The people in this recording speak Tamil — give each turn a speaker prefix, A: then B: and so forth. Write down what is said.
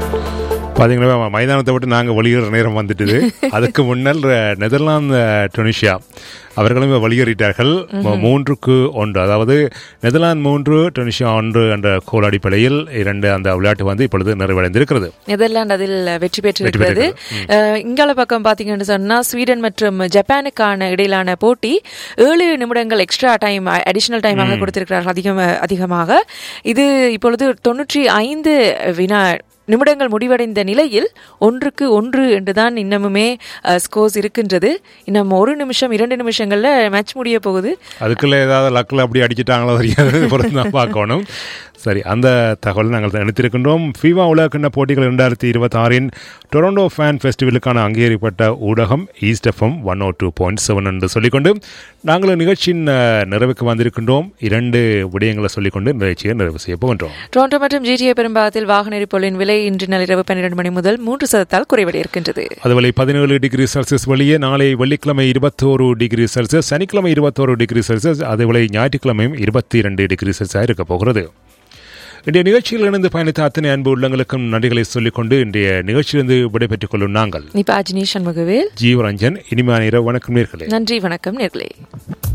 A: பார்த்தீங்கன்னா மைதானத்தை விட்டு நாங்கள் வெளியேற நேரம் வந்துட்டுது அதுக்கு முன்னால் நெதர்லாந்து டுனிஷியா அவர்களும் வெளியேறிட்டார்கள் மூன்றுக்கு ஒன்று அதாவது நெதர்லாந்து மூன்று டுனிஷியா ஒன்று என்ற கோல் அடிப்படையில் இரண்டு அந்த விளையாட்டு வந்து இப்பொழுது நிறைவடைந்திருக்கிறது
B: நெதர்லாந்து அதில் வெற்றி பெற்றிருக்கிறது அஹ், இங்கால பக்கம் பாத்தீங்கன்னு சொன்னா ஸ்வீடன் மற்றும் ஜப்பானுக்கான இடையிலான போட்டி ஏழு நிமிடங்கள் எக்ஸ்ட்ரா டைம் அடிஷனல் டைமாக கொடுத்திருக்கிறார்கள் அதிகம் அதிகமாக இது இப்பொழுது தொன்னூற்றி ஐந்து வினா நிமிடங்கள் முடிவடைந்த நிலையில் ஒன்றுக்கு ஒன்று என்றுதான் இன்னமுமே ஸ்கோர்ஸ் இருக்கின்றது இன்னும் ஒரு நிமிஷம் இரண்டு நிமிஷங்கள்ல மேட்ச் முடிய போகுது
A: அதுக்குள்ள ஏதாவது லக்கில் அப்படி அடிச்சிட்டாங்களோ தெரியாது பொறுத்து தான் பார்க்கணும் சரி அந்த தகவல் நாங்கள் நினைத்திருக்கின்றோம் ஃபீவா உலகக்கிண்ண போட்டிகள் இரண்டாயிரத்தி இருபத்தி ஆறின் டொரண்டோ ஃபேன் ஃபெஸ்டிவலுக்கான அங்கீகரிக்கப்பட்ட ஊடகம் east FM one O two point seven என்று சொல்லிக்கொண்டு நாங்கள் நிகழ்ச்சியின் அஹ், நிறைவுக்கு வந்திருக்கின்றோம் இரண்டு விடயங்களை சொல்லிக்கொண்டு நிகழ்ச்சியை நிறைவு செய்ய போகின்றோம்
B: டொரண்டோ மற்றும் ஜிடிஏ பெரும்பாகத்தில் வாகன எரிபொருளின் விலை இன்று நள்ளிரவு பன்னிரண்டு மணி முதல் மூன்று சதத்தால் குறைவடைய இருக்கின்றது
A: அதுவரை பதினேழு டிகிரி செல்சியஸ் வெளியே நாளை வெள்ளிக்கிழமை இருபத்தோரு டிகிரி செல்சியஸ் சனிக்கிழமை இருபத்தோரு டிகிரி செல்சியஸ் அதுவரை ஞாயிற்றுக்கிழமையும் இருபத்தி இரண்டு டிகிரி செல்சியஸாக இருக்க போகிறது இன்றைய நிகழ்ச்சியில் இணைந்து பயணித்த அத்தனை அன்பு உள்ளங்களுக்கும் நன்றிகளை சொல்லிக்கொண்டு இன்றைய நிகழ்ச்சியிலிருந்து விடைபெற்றுக் கொள்ளும் நாங்கள்
B: நிபா அஜினி சண்முகவேல்
A: ஜீவரஞ்சன் இனிமையான இரவு வணக்கம் நேர்களே
B: நன்றி வணக்கம் நேர்களே